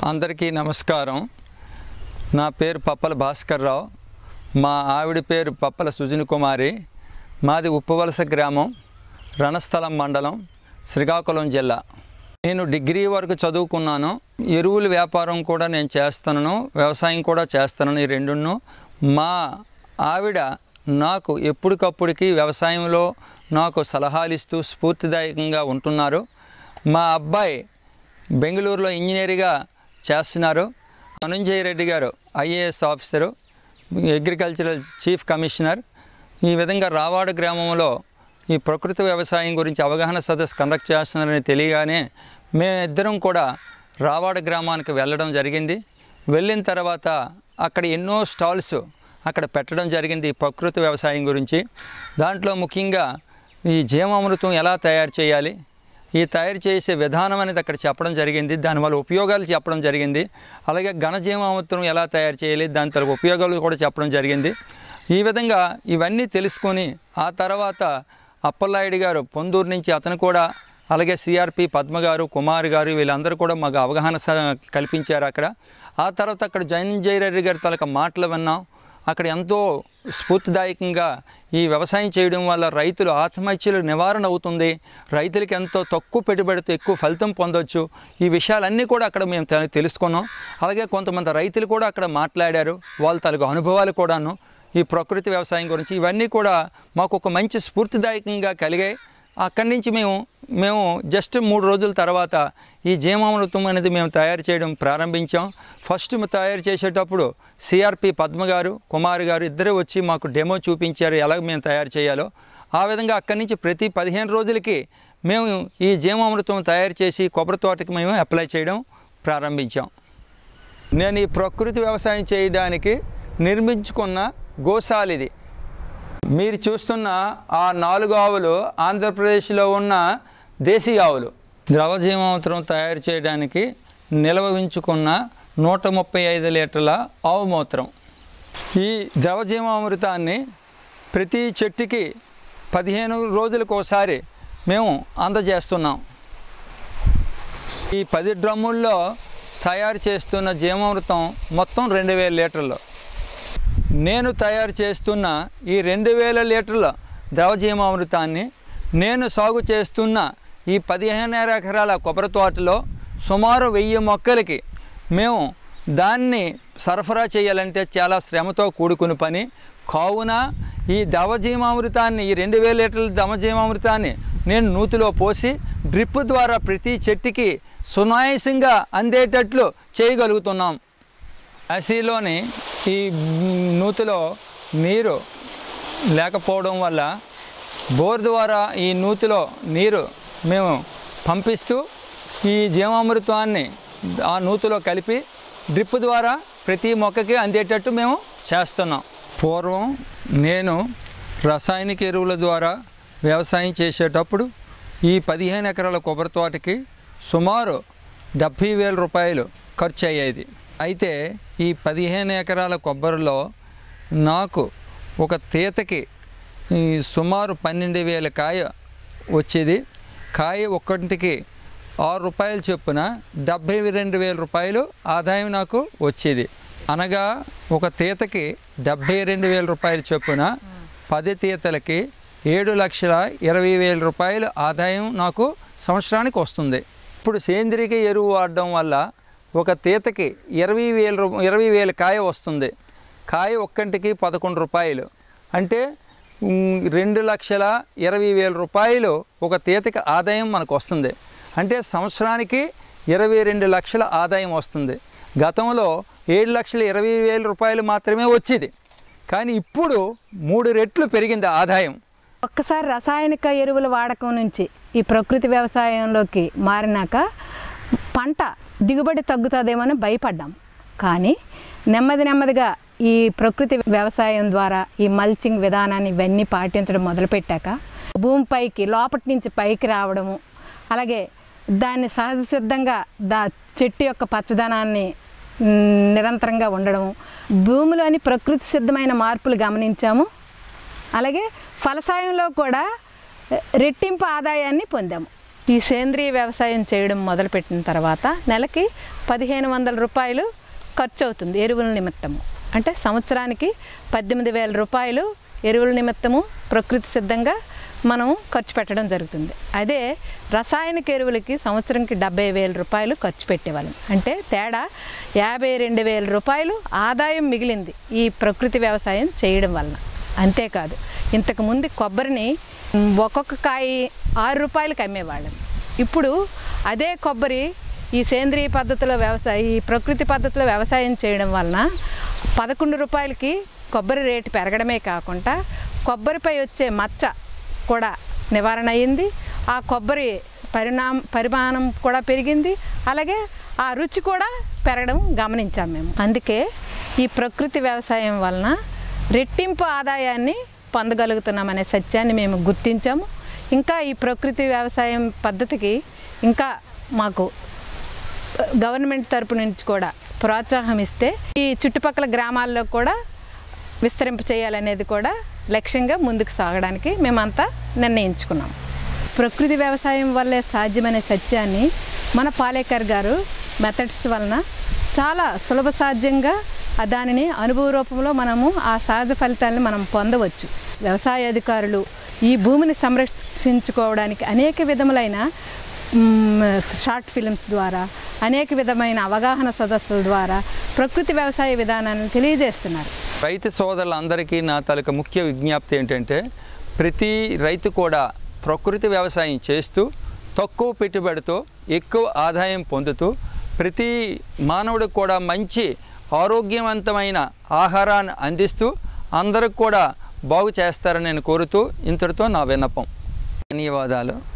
అందరికీ నమస్కారం నా పేరు పప్పల భాస్కర్ రావు మా ఆవిడ పేరు పప్పల సుజని కుమారి మాది ఉప్పువలస గ్రామం రణస్థలం మండలం శ్రీకాకుళం జిల్లా నేను డిగ్రీ వరకు చదువుకున్నాను ఎరువుల వ్యాపారం కూడా నేను చేస్తున్నాను వ్యవసాయం కూడా చేస్తున్నాను ఈ రెండును మా ఆవిడ నాకు ఎప్పటికప్పుడుకి వ్యవసాయంలో నాకు సలహాలు ఇస్తూ స్ఫూర్తిదాయకంగా ఉంటున్నారు మా అబ్బాయి బెంగళూరులో ఇంజనీర్గా చేస్తున్నారు ధనుంజయ రెడ్డి గారు IAS officer agricultural chief commissioner ఈ విధంగా రావాడ గ్రామంలో ఈ ప్రకృతి వ్యవసాయం గురించి అవగాహన సదస్సు కండక్ట్ చేస్తున్నారని తెలియగానే మేమిద్దరం కూడా రావాడ గ్రామానికి వెళ్ళడం జరిగింది వెళ్ళిన తర్వాత అక్కడ ఎన్నో స్టాల్స్ అక్కడ పెట్టడం జరిగింది ఈ ప్రకృతి వ్యవసాయం గురించి దాంట్లో ముఖ్యంగా ఈ జీవామృతం ఎలా తయారు చేయాలి ఈ తయారు చేసే విధానం అనేది అక్కడ చెప్పడం జరిగింది దానివల్ల ఉపయోగాలు చెప్పడం జరిగింది అలాగే ఘనజీవామృతం ఎలా తయారు చేయాలి దాని తర ఉపయోగాలు కూడా చెప్పడం జరిగింది ఈ విధంగా ఇవన్నీ తెలుసుకొని ఆ తర్వాత అప్పలనాయుడు గారు పొందూరు నుంచి అతను కూడా అలాగే సిఆర్పి పద్మ గారు కుమార్ గారు వీళ్ళందరూ కూడా మాకు అవగాహన స- కల్పించారు అక్కడ ఆ తర్వాత అక్కడ జైన్ రెడ్డి గారి తలక మాటలు విన్నాం అక్కడ ఎంతో స్ఫూర్తిదాయకంగా ఈ వ్యవసాయం చేయడం వల్ల రైతులు ఆత్మహత్యలు నివారణ అవుతుంది రైతులకి ఎంతో తక్కువ పెట్టుబడితో ఎక్కువ ఫలితం పొందొచ్చు ఈ విషయాలన్నీ కూడా అక్కడ మేము తె- తెలుసుకున్నాం అలాగే కొంతమంది రైతులు కూడా అక్కడ మాట్లాడారు వాళ్ళ తలకు అనుభవాలు కూడాను ఈ ప్రకృతి వ్యవసాయం గురించి ఇవన్నీ కూడా మాకు ఒక మంచి స్ఫూర్తిదాయకంగా కలిగాయి అక్కడి నుంచి మేము మేము జస్ట్ మూడు రోజుల తర్వాత ఈ జీవామృతం అనేది మేము తయారు చేయడం ప్రారంభించాం ఫస్ట్ మేము తయారు చేసేటప్పుడు సిఆర్పి పద్మ గారు కుమార్ గారు ఇద్దరే వచ్చి మాకు డెమో చూపించారు ఎలా మేము తయారు చేయాలో ఆ విధంగా అక్కడి నుంచి ప్రతి పదిహేను రోజులకి మేము ఈ జీవామృతం తయారు చేసి కొబ్బరి తోటకి మేము అప్లై చేయడం ప్రారంభించాం నేను ఈ ప్రకృతి వ్యవసాయం చేయడానికి నిర్మించుకున్న గోశాల ఇది మీరు చూస్తున్న ఆ నాలుగు ఆవులు ఆంధ్రప్రదేశ్లో ఉన్న దేశీయ ఆవులు ద్రవజీవామృతం తయారు చేయడానికి నిల్వ ఉంచుకున్న నూట ముప్పై ఐదు లీటర్ల ఆవు మూత్రం ఈ ద్రవజీవామృతాన్ని ప్రతి చెట్టుకి పదిహేను రోజులకు ఒకసారి మేము అందజేస్తున్నాం ఈ పది డ్రమ్ముల్లో తయారు చేస్తున్న జీవామృతం మొత్తం రెండు వేల లీటర్లు నేను తయారు చేస్తున్న ఈ రెండు వేల లీటర్ల ద్రవజీవామృతాన్ని నేను సాగు చేస్తున్న ఈ పదిహేను ఎకరాల కొబ్బరి తోటలో సుమారు వెయ్యి మొక్కలకి మేము దాన్ని సరఫరా చేయాలంటే చాలా శ్రమతో కూడుకుని పని కావున ఈ దవజీవామృతాన్ని ఈ రెండు వేల లీటర్ల దవజీవామృతాన్ని నేను నూతిలో పోసి డ్రిప్ ద్వారా ప్రతి చెట్టుకి సునాయాసంగా అందేటట్లు చేయగలుగుతున్నాం కాశీలోని ఈ నూతిలో నీరు లేకపోవడం వల్ల బోర్ ద్వారా ఈ నూతిలో నీరు మేము పంపిస్తూ ఈ జీవామృతాన్ని ఆ నూతిలో కలిపి డ్రిప్ ద్వారా ప్రతి మొక్కకి అందేటట్టు మేము చేస్తున్నాం పూర్వం నేను రసాయనిక ఎరువుల ద్వారా వ్యవసాయం చేసేటప్పుడు ఈ పదిహేను ఎకరాల కొబ్బరి తోటకి సుమారు డెబ్భై వేల రూపాయలు ఖర్చు అయ్యేది అయితే ఈ పదిహేను ఎకరాల కొబ్బరిలో నాకు ఒక తీతకి ఈ సుమారు పన్నెండు వేల కాయ వచ్చేది కాయ ఒక్కటికి ఆరు రూపాయలు చొప్పున డెబ్భై రెండు వేల రూపాయలు ఆదాయం నాకు వచ్చేది అనగా ఒక తీతకి డెబ్భై రెండు వేల రూపాయల చొప్పున పది తీతలకి ఏడు లక్షల ఇరవై వేల రూపాయలు ఆదాయం నాకు సంవత్సరానికి వస్తుంది ఇప్పుడు సేంద్రియ ఎరువు వాడడం వల్ల ఒక తీతకి ఇరవై వేల రూ ఇరవై వేల కాయ వస్తుంది కాయ ఒక్కంటికి పదకొండు రూపాయలు అంటే ఉమ్, రెండు లక్షల ఇరవై వేల రూపాయలు ఒక తీతకి ఆదాయం మనకు వస్తుంది అంటే సంవత్సరానికి ఇరవై రెండు లక్షల ఆదాయం వస్తుంది గతంలో ఏడు లక్షల ఇరవై వేల రూపాయలు మాత్రమే వచ్చేది కానీ ఇప్పుడు మూడు రెట్లు పెరిగింది ఆదాయం ఒక్కసారి రసాయనిక ఎరువుల వాడకం నుంచి ఈ ప్రకృతి వ్యవసాయంలోకి మారినాక పంట దిగుబడి తగ్గుతుందేమని భయపడ్డాం కానీ నెమ్మది నెమ్మదిగా ఈ ప్రకృతి వ్యవసాయం ద్వారా ఈ మల్చింగ్ విధానాన్ని ఇవన్నీ పాటించడం మొదలుపెట్టాక భూమిపైకి లోపటి నుంచి పైకి రావడము అలాగే దాన్ని సహజ సిద్ధంగా దా చెట్టు యొక్క పచ్చదనాన్ని మ్, నిరంతరంగా ఉండడము భూమిలోని ప్రకృతి సిద్ధమైన మార్పులు గమనించాము అలాగే ఫలసాయంలో కూడా రెట్టింపు ఆదాయాన్ని పొందాము ఈ సేంద్రియ వ్యవసాయం చేయడం మొదలుపెట్టిన తర్వాత నెలకి పదిహేను వందల రూపాయలు ఖర్చు అవుతుంది ఎరువుల నిమిత్తము అంటే సంవత్సరానికి పద్దెనిమిది వేల రూపాయలు ఎరువుల నిమిత్తము ప్రకృతి సిద్ధంగా మనం ఖర్చు పెట్టడం జరుగుతుంది అదే రసాయనిక ఎరువులకి సంవత్సరంకి డెబ్బై వేల రూపాయలు ఖర్చు పెట్టేవాళ్ళం అంటే తేడా యాభై రెండు వేల రూపాయలు ఆదాయం మిగిలింది ఈ ప్రకృతి వ్యవసాయం చేయడం వలన అంతేకాదు ఇంతకుముందు కొబ్బరిని మ్, ఒక్కొక్క కాయ ఆరు రూపాయలకి అమ్మేవాళ్ళం ఇప్పుడు అదే కొబ్బరి ఈ సేంద్రియ పద్ధతిలో వ్యవసాయ ఈ ప్రకృతి పద్ధతిలో వ్యవసాయం చేయడం వలన పదకొండు రూపాయలకి కొబ్బరి రేటు పెరగడమే కాకుండా కొబ్బరిపై వచ్చే మచ్చ కూడా నివారణ అయింది ఆ కొబ్బరి పరిణామ పరిమాణం కూడా పెరిగింది అలాగే ఆ రుచి కూడా పెరగడం గమనించాం మేము అందుకే ఈ ప్రకృతి వ్యవసాయం వలన రెట్టింపు ఆదాయాన్ని పొందగలుగుతున్నామనే సత్యాన్ని మేము గుర్తించాము ఇంకా ఈ ప్రకృతి వ్యవసాయం పద్ధతికి ఇంకా మాకు గవర్నమెంట్ తరపు నుంచి కూడా ప్రోత్సాహం ఇస్తే ఈ చుట్టుపక్కల గ్రామాల్లో కూడా విస్తరింప చేయాలనేది కూడా లక్ష్యంగా ముందుకు సాగడానికి మేమంతా నిర్ణయించుకున్నాం ప్రకృతి వ్యవసాయం వల్లే సాధ్యమనే సత్యాన్ని మన పాలేకర్ గారు మెథడ్స్ వలన చాలా సులభ సాధ్యంగా ఆ దానిని అనుభవ రూపంలో మనము ఆ సహజ ఫలితాలను మనం పొందవచ్చు వ్యవసాయ అధికారులు ఈ భూమిని సంరక్షించుకోవడానికి అనేక విధములైన మ్, షార్ట్ ఫిల్మ్స్ ద్వారా అనేక విధమైన అవగాహన సదస్సుల ద్వారా ప్రకృతి వ్యవసాయ విధానాన్ని తెలియజేస్తున్నారు రైతు సోదరులందరికీ నా తాలూకా ముఖ్య విజ్ఞప్తి ఏంటంటే ప్రతి రైతు కూడా ప్రకృతి వ్యవసాయం చేస్తూ తక్కువ పెట్టుబడితో ఎక్కువ ఆదాయం పొందుతూ ప్రతి మానవుడికి కూడా మంచి ఆరోగ్యవంతమైన ఆహారాన్ని అందిస్తూ అందరికి కూడా బాగు చేస్తారని నేను కోరుతూ ఇంతటితో నా విన్నపం ధన్యవాదాలు